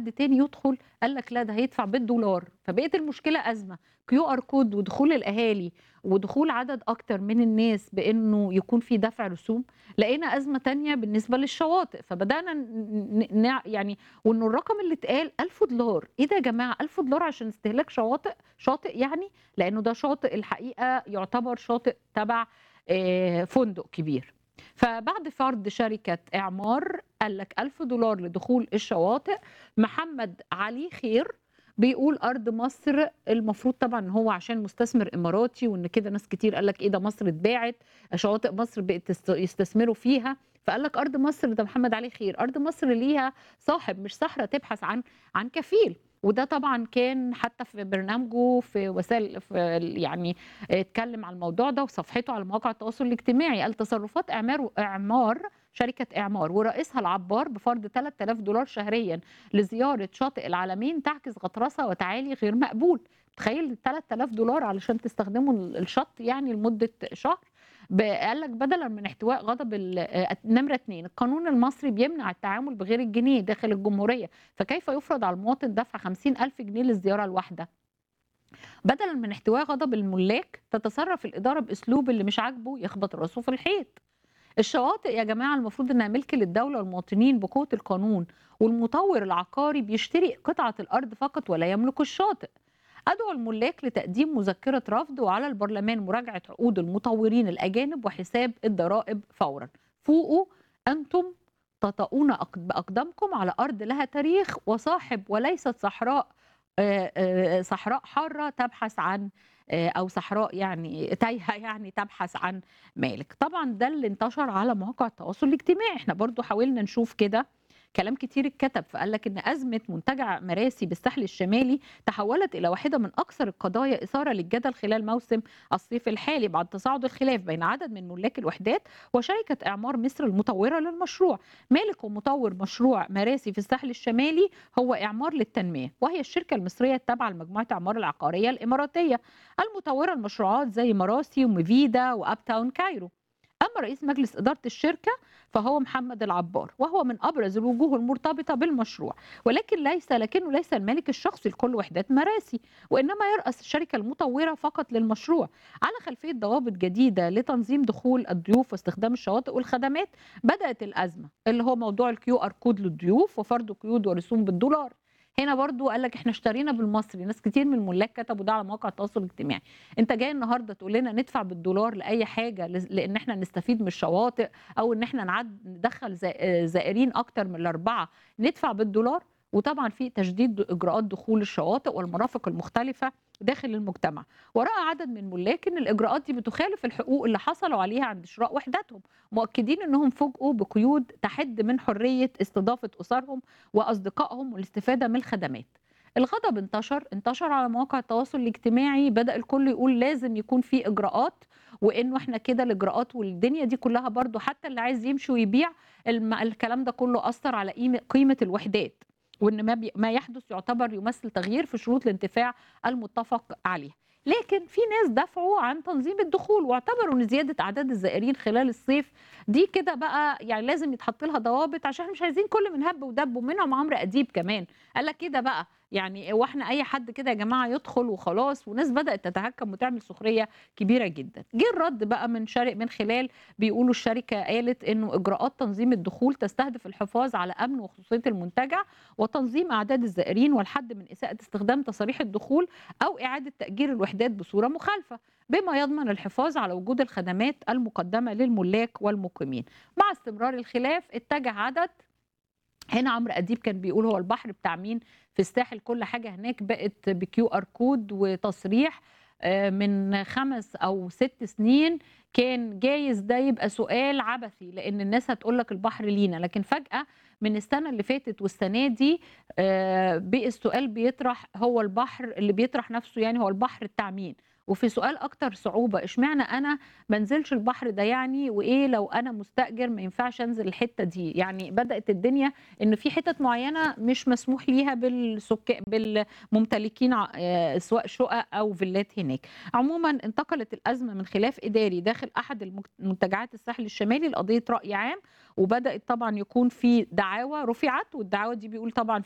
حد تاني يدخل قال لك لا ده هيدفع بالدولار فبقت المشكله ازمه كيو ار كود ودخول الاهالي ودخول عدد اكتر من الناس بانه يكون في دفع رسوم لقينا ازمه تانية بالنسبه للشواطئ فبدانا ن- ن- يعني وانه الرقم اللي اتقال 1000 دولار ايه ده يا جماعه 1000 دولار عشان استهلاك شواطئ شاطئ يعني لانه ده شاطئ الحقيقه يعتبر شاطئ تبع آه، فندق كبير فبعد فرض شركة إعمار قال لك ألف دولار لدخول الشواطئ محمد علي خير بيقول أرض مصر المفروض طبعا إن هو عشان مستثمر إماراتي وإن كده ناس كتير قال لك إيه ده مصر اتباعت شواطئ مصر بقت تست- يستثمروا فيها فقال لك أرض مصر ده محمد علي خير أرض مصر ليها صاحب مش صحراء تبحث عن عن كفيل وده طبعا كان حتى في برنامجه في وسائل في ال- يعني اتكلم على الموضوع ده وصفحته على مواقع التواصل الاجتماعي قال تصرفات اعمار اعمار شركه اعمار ورئيسها العبار بفرض 3000 دولار شهريا لزياره شاطئ العلمين تعكس غطرسه وتعالي غير مقبول تخيل 3000 دولار علشان تستخدموا ال- الشط يعني لمده شهر ب- قال لك بدلا من احتواء غضب ال- آه، نمره اثنين القانون المصري بيمنع التعامل بغير الجنيه داخل الجمهوريه فكيف يفرض على المواطن دفع 50 ألف جنيه للزيارة الواحدة بدلا من احتواء غضب الملاك تتصرف الإدارة بأسلوب اللي مش عاجبه يخبط راسه في الحيط الشواطئ يا جماعة المفروض إنها ملك للدولة والمواطنين بقوة القانون والمطور العقاري بيشتري قطعة الأرض فقط ولا يملك الشاطئ أدعو الملاك لتقديم مذكرة رفض وعلى البرلمان مراجعة عقود المطورين الأجانب وحساب الضرائب فورا فوقوا أنتم تطؤون أق- بأقدامكم على أرض لها تاريخ وصاحب وليست صحراء آه، آه، صحراء حارة تبحث عن آه، أو صحراء يعني تايهة يعني تبحث عن مالك طبعا ده اللي انتشر على مواقع التواصل الاجتماعي احنا برضو حاولنا نشوف كده كلام كتير اتكتب فقال لك ان ازمه منتجع مراسي بالساحل الشمالي تحولت الى واحده من اكثر القضايا اثاره للجدل خلال موسم الصيف الحالي بعد تصاعد الخلاف بين عدد من ملاك الوحدات وشركه اعمار مصر المطوره للمشروع مالك ومطور مشروع مراسي في الساحل الشمالي هو اعمار للتنميه وهي الشركه المصريه التابعه لمجموعه اعمار العقاريه الاماراتيه المطوره لمشروعات زي مراسي ومفيدا واب تاون كايرو اما رئيس مجلس اداره الشركه فهو محمد العبار وهو من ابرز الوجوه المرتبطه بالمشروع ولكن ليس لكنه ليس المالك الشخصي لكل وحدات مراسي وانما يراس الشركه المطوره فقط للمشروع على خلفيه ضوابط جديده لتنظيم دخول الضيوف واستخدام الشواطئ والخدمات بدات الازمه اللي هو موضوع الكيو ار كود للضيوف وفرض قيود ورسوم بالدولار هنا برضو قال لك احنا اشترينا بالمصري ناس كتير من الملاك كتبوا ده على مواقع التواصل الاجتماعي انت جاي النهارده تقول لنا ندفع بالدولار لاي حاجه لز- لان احنا نستفيد من الشواطئ او ان احنا نعد ندخل زا- زائرين اكتر من الاربعه ندفع بالدولار وطبعا في تشديد اجراءات دخول الشواطئ والمرافق المختلفه داخل المجتمع وراى عدد من الملاك ان الاجراءات دي بتخالف الحقوق اللي حصلوا عليها عند شراء وحداتهم مؤكدين انهم فوجئوا بقيود تحد من حريه استضافه اسرهم واصدقائهم والاستفاده من الخدمات الغضب انتشر انتشر على مواقع التواصل الاجتماعي بدا الكل يقول لازم يكون في اجراءات وانه احنا كده الاجراءات والدنيا دي كلها برضو حتى اللي عايز يمشي ويبيع الم- الكلام ده كله اثر على قيمه قيمه الوحدات وان ما بي ما يحدث يعتبر يمثل تغيير في شروط الانتفاع المتفق عليها لكن في ناس دافعوا عن تنظيم الدخول واعتبروا ان زياده اعداد الزائرين خلال الصيف دي كده بقى يعني لازم يتحط لها ضوابط عشان احنا مش عايزين كل من هب ودب ومنهم عمرو اديب كمان قال لك كده بقى يعني واحنا اي حد كده يا جماعه يدخل وخلاص وناس بدات تتهكم وتعمل سخريه كبيره جدا جه الرد بقى من شارع من خلال بيقولوا الشركه قالت انه اجراءات تنظيم الدخول تستهدف الحفاظ على امن وخصوصيه المنتجع وتنظيم اعداد الزائرين والحد من اساءه استخدام تصاريح الدخول او اعاده تاجير الوحدات بصوره مخالفه بما يضمن الحفاظ على وجود الخدمات المقدمه للملاك والمقيمين مع استمرار الخلاف اتجه عدد هنا عمرو اديب كان بيقول هو البحر بتاع مين في الساحل كل حاجه هناك بقت بكيو ار كود وتصريح آه، من خمس او ست سنين كان جايز ده يبقى سؤال عبثي لان الناس هتقول لك البحر لينا لكن فجاه من السنه اللي فاتت والسنه دي آه، بقي السؤال بيطرح هو البحر اللي بيطرح نفسه يعني هو البحر بتاع مين وفي سؤال اكتر صعوبه اشمعنى انا ما انزلش البحر ده يعني وايه لو انا مستاجر ما ينفعش انزل الحته دي يعني بدات الدنيا ان في حتت معينه مش مسموح ليها بالسكان بالممتلكين ع- آه، سواء شقق او فيلات هناك عموما انتقلت الازمه من خلاف اداري داخل احد المك- منتجعات الساحل الشمالي لقضيه راي عام وبدات طبعا يكون في دعاوى رفعت والدعاوى دي بيقول طبعا